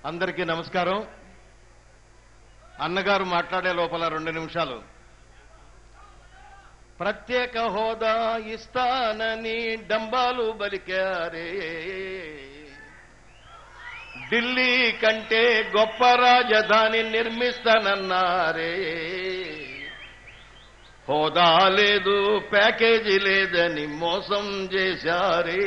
అందరికీ నమస్కారం అన్నగారు మాట్లాడే లోపల రెండు నిమిషాలు ప్రత్యేక హోదా ఇస్తానని డంబాలు బలికారే ఢిల్లీ కంటే గొప్ప రాజధాని నిర్మిస్తానన్నారే హోదా లేదు ప్యాకేజీ లేదని మోసం చేశారే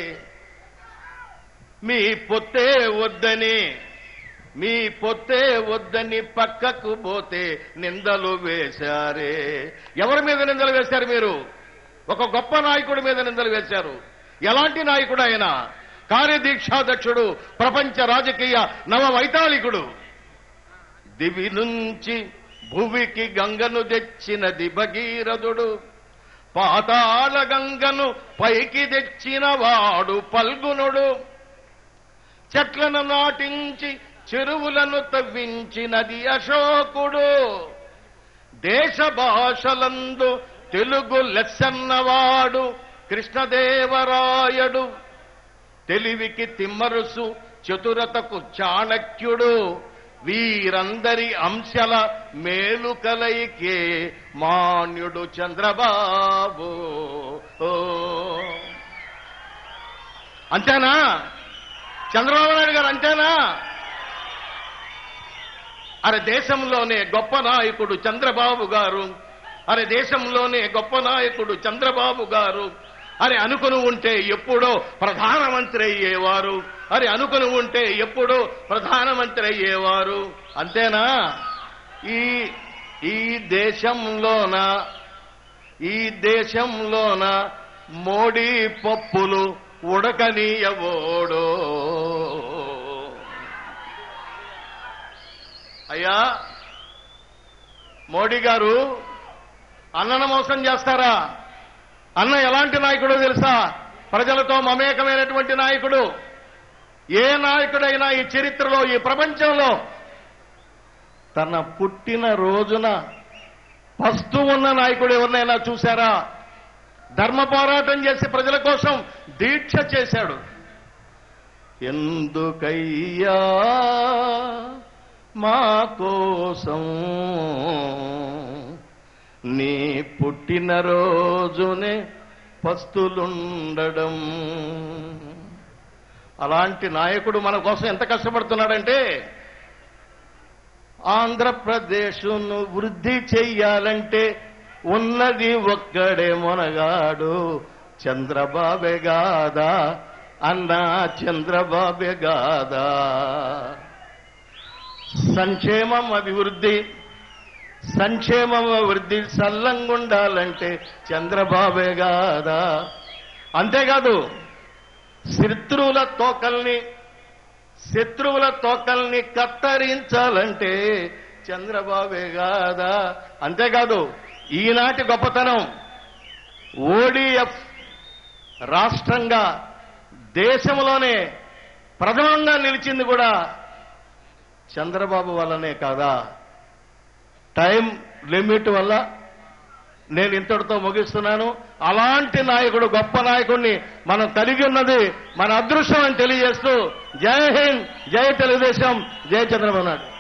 మీ పొత్తే వద్దని మీ పొత్తే వద్దని పక్కకు పోతే నిందలు వేశారే ఎవరి మీద నిందలు వేశారు మీరు ఒక గొప్ప నాయకుడి మీద నిందలు వేశారు ఎలాంటి నాయకుడు ఆయన కార్యదీక్షాధ్యక్షుడు ప్రపంచ రాజకీయ నవ వైతాళికుడు దివి నుంచి భువికి గంగను తెచ్చినది భగీరథుడు పాతాళ గంగను పైకి తెచ్చిన వాడు పల్గునుడు చెట్లను నాటించి చెరువులను తవ్వించినది అశోకుడు దేశ భాషలందు తెలుగు లెస్సన్నవాడు కృష్ణదేవరాయడు తెలివికి తిమ్మరుసు చతురతకు చాణక్యుడు వీరందరి అంశల మేలుకలైకే మాన్యుడు చంద్రబాబు ఓ. అంతేనా చంద్రబాబు నాయుడు గారు అంతేనా అరే దేశంలోనే గొప్ప నాయకుడు చంద్రబాబు గారు అరే దేశంలోనే గొప్ప నాయకుడు చంద్రబాబు గారు అరే అనుకుని ఉంటే ఎప్పుడో ప్రధానమంత్రి అయ్యేవారు అరే అనుకుని ఉంటే ఎప్పుడో ప్రధానమంత్రి అయ్యేవారు అంతేనా ఈ ఈ దేశంలోన ఈ దేశంలోన మోడీ పప్పులు ఉడకనీయవోడో అయ్యా మోడీ గారు అన్నను మోసం చేస్తారా అన్న ఎలాంటి నాయకుడో తెలుసా ప్రజలతో మమేకమైనటువంటి నాయకుడు ఏ నాయకుడైనా ఈ చరిత్రలో ఈ ప్రపంచంలో తన పుట్టిన రోజున పస్తు ఉన్న నాయకుడు ఎవరినైనా చూశారా ధర్మ పోరాటం చేసి ప్రజల కోసం దీక్ష చేశాడు ఎందుకయ్యా మా కోసం నీ పుట్టినరోజునే పస్తులుండడం అలాంటి నాయకుడు మన కోసం ఎంత కష్టపడుతున్నాడంటే ఆంధ్రప్రదేశ్ను వృద్ధి చెయ్యాలంటే ఉన్నది ఒక్కడే మొనగాడు చంద్రబాబే గాదా అన్నా చంద్రబాబే గాదా సంక్షేమం అభివృద్ధి సంక్షేమం అభివృద్ధి సల్లంగుండాలంటే చంద్రబాబే గాదా అంతేకాదు శత్రువుల తోకల్ని శత్రువుల తోకల్ని కత్తరించాలంటే చంద్రబాబే గాదా అంతేకాదు ఈనాటి గొప్పతనం ఓడిఎఫ్ రాష్ట్రంగా దేశంలోనే ప్రథమంగా నిలిచింది కూడా చంద్రబాబు వల్లనే కాదా టైం లిమిట్ వల్ల నేను ఇంతటితో ముగిస్తున్నాను అలాంటి నాయకుడు గొప్ప నాయకుడిని మనం కలిగి ఉన్నది మన అదృష్టం అని తెలియజేస్తూ జై హింద్ జై తెలుగుదేశం జై చంద్రబాబు నాయుడు